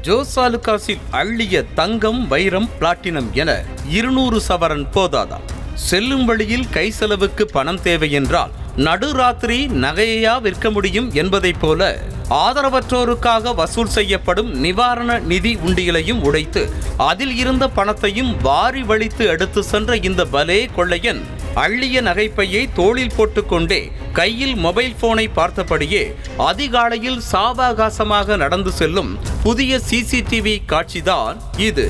ஜோசாலுகாஸில் அள்ளிய தங்கம் வைரம் பிளாட்டினம் என இருநூறு சவரன் போதாதா செல்லும் வழியில் கை செலவுக்கு பணம் தேவை என்றால் நடுராத்திரி நகையையா விற்க முடியும் என்பதைப் போல ஆதரவற்றோருக்காக வசூல் செய்யப்படும் நிவாரண நிதி உண்டியலையும் உடைத்து அதில் இருந்த பணத்தையும் வாரி வலித்து எடுத்து சென்ற இந்த பலே கொள்ளையன் அள்ளிய நகைப்பையை தோளில் போட்டுக்கொண்டே கையில் மொபைல் போனை பார்த்தபடியே அதிகாலையில் சாவாகாசமாக நடந்து செல்லும் புதிய சிசிடிவி காட்சிதான் இது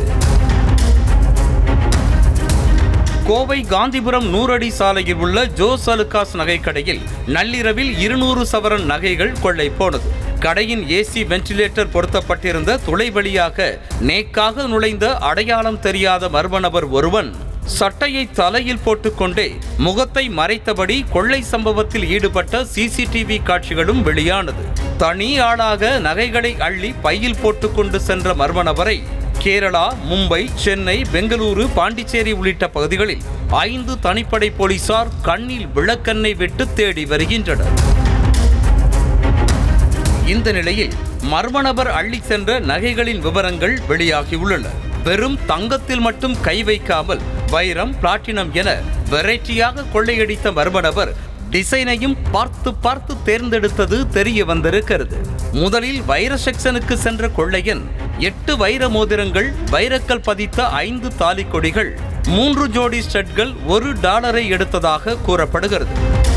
கோவை காந்திபுரம் நூறடி சாலையில் உள்ள ஜோஸ் அலுகாஸ் நகைக்கடையில் நள்ளிரவில் இருநூறு சவரன் நகைகள் கொள்ளை போனது கடையின் ஏசி வென்டிலேட்டர் பொருத்தப்பட்டிருந்த துளை வழியாக நேக்காக நுழைந்த அடையாளம் தெரியாத மர்ம நபர் ஒருவன் சட்டையை தலையில் போட்டுக்கொண்டே முகத்தை மறைத்தபடி கொள்ளை சம்பவத்தில் ஈடுபட்ட சிசிடிவி காட்சிகளும் வெளியானது தனி ஆளாக நகைகளை அள்ளி பையில் போட்டுக்கொண்டு சென்ற மர்ம நபரை கேரளா மும்பை சென்னை பெங்களூரு பாண்டிச்சேரி உள்ளிட்ட பகுதிகளில் ஐந்து தனிப்படை போலீசார் கண்ணில் விளக்கண்ணை விட்டு தேடி வருகின்றனர் இந்த நிலையில் மர்ம நபர் அள்ளி சென்ற நகைகளின் விவரங்கள் வெளியாகியுள்ளன வெறும் தங்கத்தில் மட்டும் கை வைக்காமல் வைரம் பிளாட்டினம் என வெரைட்டியாக கொள்ளையடித்த மர்ம நபர் டிசைனையும் பார்த்து பார்த்து தேர்ந்தெடுத்தது தெரிய வந்திருக்கிறது முதலில் வைர செக்ஷனுக்கு சென்ற கொள்ளையன் எட்டு வைர மோதிரங்கள் வைரக்கல் பதித்த ஐந்து தாலி கொடிகள் மூன்று ஜோடி ஸ்டட்கள் ஒரு டாலரை எடுத்ததாக கூறப்படுகிறது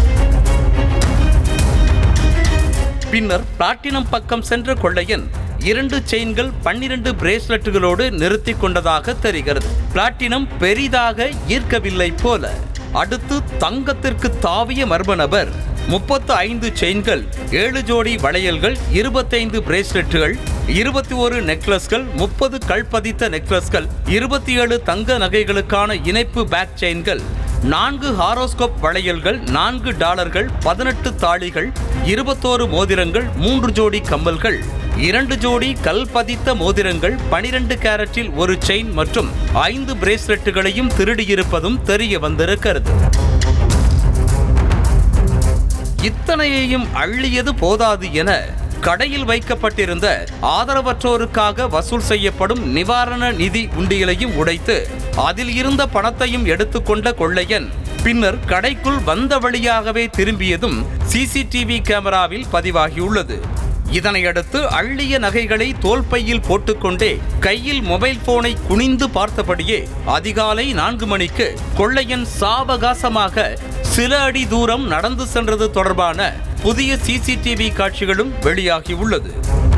பின்னர் பிளாட்டினம் பக்கம் சென்ற கொள்ளையன் இரண்டு செயின்கள் பன்னிரண்டு பிரேஸ்லெட்டுகளோடு நிறுத்தி கொண்டதாக தெரிகிறது பிளாட்டினம் பெரிதாக ஈர்க்கவில்லை போல அடுத்து தங்கத்திற்கு தாவிய மர்ம நபர் முப்பத்து ஐந்து செயின்கள் ஏழு ஜோடி வளையல்கள் இருபத்தைந்து பிரேஸ்லெட்டுகள் இருபத்தி ஒரு நெக்லஸ்கள் முப்பது கல்பதித்த நெக்லஸ்கள் இருபத்தி ஏழு தங்க நகைகளுக்கான இணைப்பு பேக் செயின்கள் நான்கு ஹாரோஸ்கோப் வளையல்கள் நான்கு டாலர்கள் பதினெட்டு தாளிகள் இருபத்தோரு மோதிரங்கள் மூன்று ஜோடி கம்மல்கள் இரண்டு ஜோடி கல் பதித்த மோதிரங்கள் பனிரெண்டு கேரட்டில் ஒரு செயின் மற்றும் ஐந்து பிரேஸ்லெட்டுகளையும் திருடியிருப்பதும் தெரிய வந்திருக்கிறது இத்தனையையும் அள்ளியது போதாது என கடையில் வைக்கப்பட்டிருந்த ஆதரவற்றோருக்காக வசூல் செய்யப்படும் நிவாரண நிதி உண்டியலையும் உடைத்து அதில் இருந்த பணத்தையும் எடுத்துக்கொண்ட கொள்ளையன் பின்னர் கடைக்குள் வந்த வழியாகவே திரும்பியதும் சிசிடிவி கேமராவில் பதிவாகியுள்ளது இதனையடுத்து அள்ளிய நகைகளை தோல்பையில் போட்டுக்கொண்டே கையில் மொபைல் போனை குனிந்து பார்த்தபடியே அதிகாலை நான்கு மணிக்கு கொள்ளையன் சாவகாசமாக சில அடி தூரம் நடந்து சென்றது தொடர்பான புதிய சிசிடிவி காட்சிகளும் வெளியாகியுள்ளது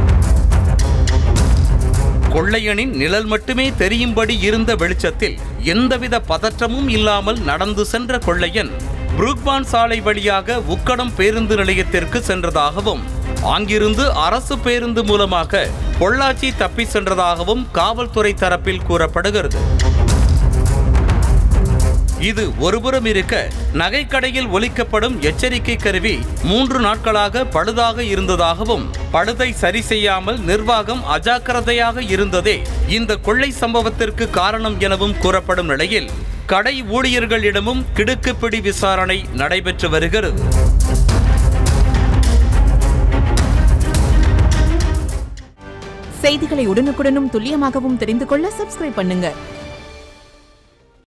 கொள்ளையனின் நிழல் மட்டுமே தெரியும்படி இருந்த வெளிச்சத்தில் எந்தவித பதற்றமும் இல்லாமல் நடந்து சென்ற கொள்ளையன் புரூக்பான் சாலை வழியாக உக்கடம் பேருந்து நிலையத்திற்கு சென்றதாகவும் அங்கிருந்து அரசு பேருந்து மூலமாக பொள்ளாச்சி தப்பி சென்றதாகவும் காவல்துறை தரப்பில் கூறப்படுகிறது இது ஒருபுறம் இருக்க நகைக்கடையில் ஒலிக்கப்படும் எச்சரிக்கை கருவி மூன்று நாட்களாக பழுதாக இருந்ததாகவும் பழுதை சரி செய்யாமல் நிர்வாகம் அஜாக்கிரதையாக இருந்ததே இந்த கொள்ளை சம்பவத்திற்கு காரணம் எனவும் கூறப்படும் நிலையில் கடை ஊழியர்களிடமும் கிடுக்குப்பிடி விசாரணை நடைபெற்று வருகிறது செய்திகளை உடனுக்குடனும் துல்லியமாகவும் தெரிந்து கொள்ள சப்ஸ்கிரைப் பண்ணுங்க